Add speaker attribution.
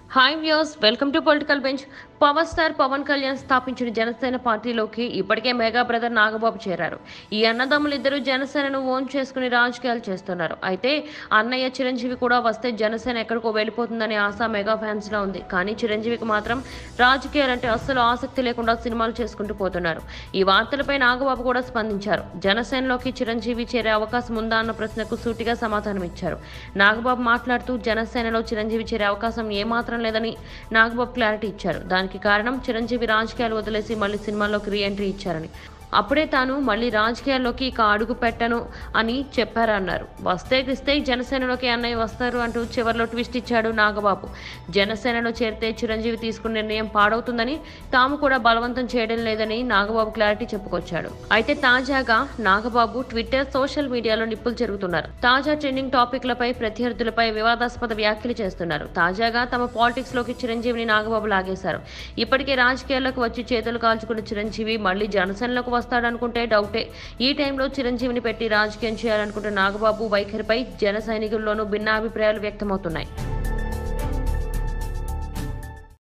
Speaker 1: hi views welcome to political bench power star Pavan Kalyan స్థాపించిన జనసేన పార్టీలోకి ఇప్పటికే మెగా బ్రదర్ నాగబాబు చేరారు ఈ అన్నదమ్ములు ఇద్దరు జనసేనను ఓన్ చేసుకుని రాజకీయాలు చేస్తున్నారు అయితే అన్నయ్య చిరంజీవి కూడా వస్తే జనసేన ఎక్కడికో వెళ్ళిపోతుందనే ఆశ మెగా ఫ్యాన్స్ లో ఉంది కానీ చిరంజీవికి మాత్రం రాజకీయాలంటే అస్సలు ఆసక్తి లేకుండా సినిమాలు చేసుకుంటూ పోతున్నారు ఈ వార్తలపై నాగబాబు కూడా స్పందించారు జనసేనలోకి చిరంజీవి చేరే అవకాశం ఉందా అన్న ప్రశ్నకు సూటిగా సమాధానం ఇచ్చారు నాగబాబు మాట్లాడుతూ జనసేనలో చిరంజీవి చేరే అవకాశం ఏమాత్రం లేదని నాగబాబు క్లారిటీ ఇచ్చారు దానికి కారణం చిరంజీవి రాజకీయాలు వదిలేసి మళ్ళీ సినిమాల్లోకి రీ ఎంట్రీ ఇచ్చారని అప్పుడే తాను మళ్ళీ రాజకీయాల్లోకి ఇక అడుగు పెట్టను అని చెప్పారన్నారు వస్తే గిస్తే జనసేనలోకి అన్నయ్య వస్తారు అంటూ చివరిలో ట్విస్ట్ ఇచ్చాడు నాగబాబు జనసేనలో చేరితే చిరంజీవి తీసుకున్న నిర్ణయం పాడవుతుందని తాము కూడా బలవంతం చేయడం లేదని నాగబాబు క్లారిటీ చెప్పుకొచ్చాడు అయితే తాజాగా నాగబాబు ట్విట్టర్ సోషల్ మీడియాలో నిప్పులు జరుగుతున్నారు తాజా ట్రెండింగ్ టాపిక్లపై ప్రత్యర్థులపై వివాదాస్పద వ్యాఖ్యలు చేస్తున్నారు తాజాగా తమ పాలిటిక్స్ లోకి చిరంజీవిని నాగబాబు లాగేశారు ఇప్పటికే రాజకీయాల్లోకి వచ్చి చేతులు కాల్చుకున్న చిరంజీవి మళ్ళీ జనసేనలోకి వస్తాడనుకుంటే డౌటే ఈ టైంలో చిరంజీవిని పెట్టి రాజకీయం చేయాలనుకుంటున్న నాగబాబు వైఖరిపై జన సైనికుల్లోనూ భిన్నాభిప్రాయాలు వ్యక్తమవుతున్నాయి